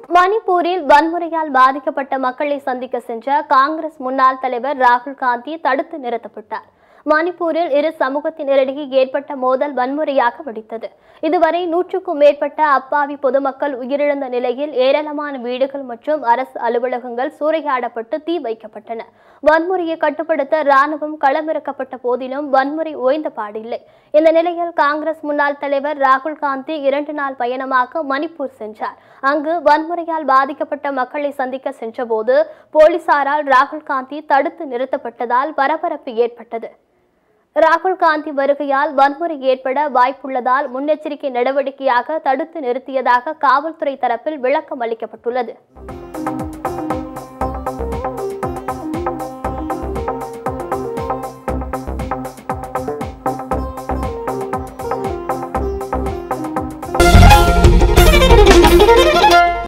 மணிப்பூரில் வன்முறையால் பாதிக்கப்பட்ட மக்களை சந்திக்க சென்ற காங்கிரஸ் முன்னாள் தலைவர் ராகுல் காந்தி தடுத்து நிறுத்தப்பட்டார் மணிப்பூரில் இரு சமூகத்தினரிடையே ஏற்பட்ட மோதல் வன்முறையாக வெடித்தது இதுவரை நூற்றுக்கும் மேற்பட்ட அப்பாவி பொதுமக்கள் உயிரிழந்த நிலையில் ஏராளமான வீடுகள் மற்றும் அரசு அலுவலகங்கள் சூறையாடப்பட்டு தீ வைக்கப்பட்டன வன்முறையை கட்டுப்படுத்த ராணுவம் களமிறக்கப்பட்ட போதிலும் வன்முறை ஓய்ந்த பாடில்லை இந்த நிலையில் காங்கிரஸ் முன்னாள் தலைவர் ராகுல் காந்தி இரண்டு நாள் பயணமாக மணிப்பூர் சென்றார் அங்கு வன்முறையால் பாதிக்கப்பட்ட மக்களை சந்திக்க சென்றபோது போலீசாரால் ராகுல் காந்தி தடுத்து நிறுத்தப்பட்டதால் பரபரப்பு ஏற்பட்டது ராகுல் காந்தி வருகையால் வன்முறை ஏற்பட வாய்ப்புள்ளதால் முன்னெச்சரிக்கை நடவடிக்கையாக தடுத்து நிறுத்தியதாக காவல்துறை தரப்பில் விளக்கம் அளிக்கப்பட்டுள்ளது